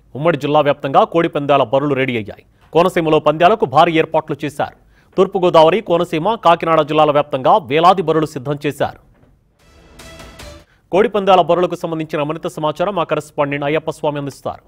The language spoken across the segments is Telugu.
ఉమ్మడి జిల్లా వ్యాప్తంగా కోడి పందాల బరులు రెడీ అయ్యాయి కోనసీమలో పందాలకు భారీ ఏర్పాట్లు చేశారు తూర్పుగోదావరి కోనసీమ కాకినాడ జిల్లాల వ్యాప్తంగా వేలాది బరులు సిద్ధం చేశారు కోడి పందాల బరులకు సంబంధించిన మరింత సమాచారం మా కరెస్పాండెంట్ అయ్యప్ప స్వామి అందిస్తారు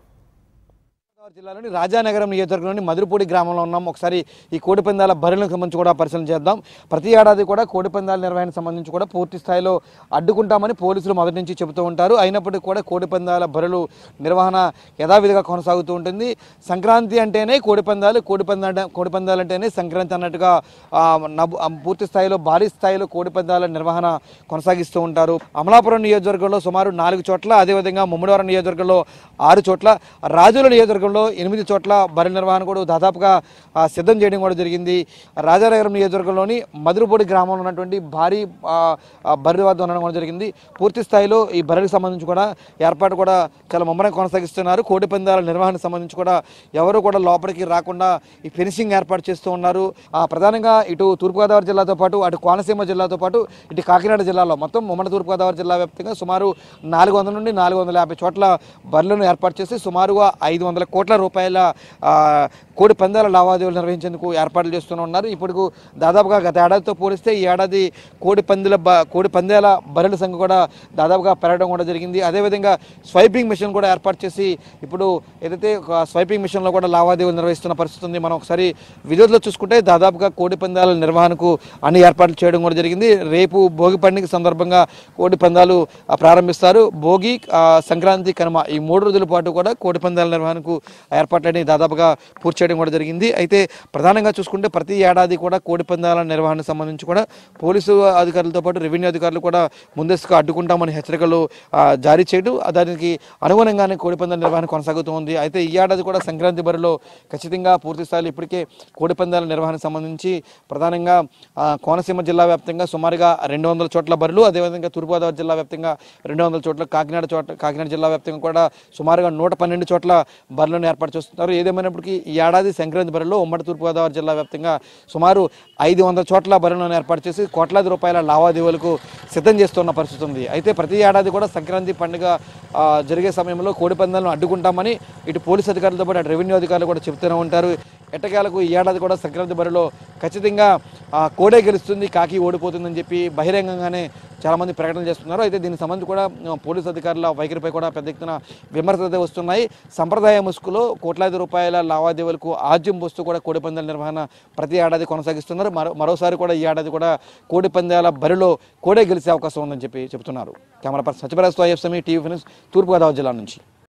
గోదావరి జిల్లాలోని రాజానగరం నియోజకవర్గంలోని మధురపూడి గ్రామంలో ఉన్నాం ఒకసారి ఈ కోడిపందాల బరులకు సంబంధించి కూడా పరిశీలన చేద్దాం ప్రతి ఏడాది కూడా కోడిపందాల నిర్వహణకు సంబంధించి కూడా పూర్తి స్థాయిలో అడ్డుకుంటామని పోలీసులు మొదటి నుంచి చెబుతూ ఉంటారు అయినప్పటికీ కూడా కోడిపందాల బరులు నిర్వహణ యథావిధిగా కొనసాగుతూ ఉంటుంది సంక్రాంతి అంటేనే కోడిపందాలు కోడిపందాల కోడిపందాలు అంటేనే సంక్రాంతి అన్నట్టుగా ఆ, నవ్వు- ఆ, పూర్తి స్థాయిలో భారీ స్థాయిలో కోడిపందాల నిర్వహణ కొనసాగిస్తూ ఉంటారు అమలాపురం నియోజకవర్గంలో సుమారు నాలుగు చోట్ల అదేవిధంగా ముమ్మడివారం నియోజకవర్గంలో ఆరు చోట్ల రాజుల నియోజకవర్గంలో ఎనిమిది చోట్ల బరి నిర్వహణ కూడా దాదాపుగా ఆ, సిద్ధం చేయడం కూడా జరిగింది రాజానగరం నియోజకవర్గంలోని మధురపూడి గ్రామంలో ఉన్నటువంటి భారీ ఆ, ఆ, బర్రె వద్ద ఉండడం కూడా జరిగింది పూర్తి స్థాయిలో ఈ బర్రెలకు సంబంధించి కూడా ఏర్పాటు కూడా చాలా ముమ్మరంగా కొనసాగిస్తున్నారు కోడి పందాల నిర్వహణకు సంబంధించి కూడా ఎవరు కూడా లోపలికి రాకుండా ఈ ఫెన్సింగ్ ఏర్పాటు చేస్తూ ఉన్నారు ఆ, ప్రధానంగా ఇటు తూర్పుగోదావరి జిల్లాతో పాటు అటు కోనసీమ జిల్లాతో పాటు ఇటు కాకినాడ జిల్లాలో మొత్తం ఉమ్మడి తూర్పుగోదావరి జిల్లా వ్యాప్తంగా సుమారు నాలుగు వందల నుండి నాలుగు వందల యాభై చోట్ల బర్రెలను ఏర్పాటు చేసి సుమారుగా ఐదు వందల కోట్ల రూపాయల ఆ, కోడి పందాల లావాదేవీలు నిర్వహించేందుకు ఏర్పాట్లు చేస్తూనే ఉన్నారు ఇప్పుడు దాదాపుగా గత ఏడాదితో పోలిస్తే ఈ ఏడాది కోడి పందుల బ కోడి పందాల బర్రెల సంఖ్య కూడా దాదాపుగా పెరగడం కూడా జరిగింది అదేవిధంగా స్వైపింగ్ మిషన్ కూడా ఏర్పాటు చేసి ఇప్పుడు ఏదైతే ఒక స్వైపింగ్ మిషన్లో కూడా లావాదేవీలు నిర్వహిస్తున్న పరిస్థితి ఉంది మనం ఒకసారి విధుల్లో చూసుకుంటే దాదాపుగా కోడి పందాల నిర్వహణకు అన్ని ఏర్పాట్లు చేయడం కూడా జరిగింది రేపు భోగి పండుగ సందర్భంగా కోడి పందాలు ఆ, ప్రారంభిస్తారు భోగి ఆ, సంక్రాంతి కనుమ ఈ మూడు రోజుల పాటు కూడా కోడి పందాల నిర్వహణకు ఏర్పాట్లని దాదాపుగా పూర్తి చేయడం కూడా జరిగింది అయితే ప్రధానంగా చూసుకుంటే ప్రతి ఏడాది కూడా కోడి పందాల నిర్వహణకు సంబంధించి కూడా పోలీసు అధికారులతో పాటు రెవెన్యూ అధికారులు కూడా ముందస్తుగా అడ్డుకుంటామని హెచ్చరికలు ఆ, జారీ చేయడం ఆ, దానికి అనుగుణంగానే కోడి పందాల నిర్వహణ కొనసాగుతూ ఉంది అయితే ఈ ఏడాది కూడా సంక్రాంతి బరిలో ఖచ్చితంగా పూర్తి స్థాయిలో ఇప్పటికే కోడి పందాల నిర్వహణకు సంబంధించి ప్రధానంగా ఆ, కోనసీమ జిల్లా వ్యాప్తంగా సుమారుగా రెండు వందల చోట్ల బరులు అదేవిధంగా తూర్పుగోదావరి జిల్లా వ్యాప్తంగా రెండు వందల చోట్ల కాకినాడ చోట్ల కాకినాడ జిల్లా వ్యాప్తంగా కూడా సుమారుగా నూట పన్నెండు చోట్ల బరులను ఏర్పాటు చేస్తున్నారు ఏదేమైనప్పటికీ ఈ ఏడాది సంక్రాంతి బరిలో ఉమ్మడి తూర్పుగోదావరి జిల్లా వ్యాప్తంగా సుమారు ఐదు వందల చోట్ల బరులను ఏర్పాటు చేసి కోట్లాది రూపాయల లావాదేవీలకు సిద్ధం చేస్తున్న పరిస్థితి ఉంది అయితే ప్రతి ఏడాది కూడా సంక్రాంతి పండుగ ఆ, జరిగే సమయంలో కోడి పందాలను అడ్డుకుంటామని ఇటు పోలీస్ అధికారులతో పాటు అటు రెవెన్యూ అధికారులు కూడా చెబుతూనే ఉంటారు ఎట్టకేలకు ఈ ఏడాది కూడా సంక్రాంతి బరిలో ఖచ్చితంగా ఆ, కోడే గెలుస్తుంది కాకి ఓడిపోతుందని చెప్పి బహిరంగంగానే చాలామంది ప్రకటన చేస్తున్నారు అయితే దీనికి సంబంధించి కూడా ఆ, పోలీస్ అధికారుల వైఖరిపై కూడా పెద్ద ఎత్తున విమర్శలు అయితే వస్తున్నాయి సంప్రదాయ ముసుగులో కోట్లాది రూపాయల లావాదేవీలకు ఆజ్యం పోస్తూ కూడా కోడి పందాల నిర్వహణ ప్రతి ఏడాది కొనసాగిస్తున్నారు మరో మరోసారి కూడా ఈ ఏడాది కూడా కోడి పందాల బరిలో కోడే గెలిచే అవకాశం ఉందని చెప్పి చెబుతున్నారు camera person Satyaprakash IFME TV ఫినిస్ తూర్పుగోదావరి జిల్లా నుంచి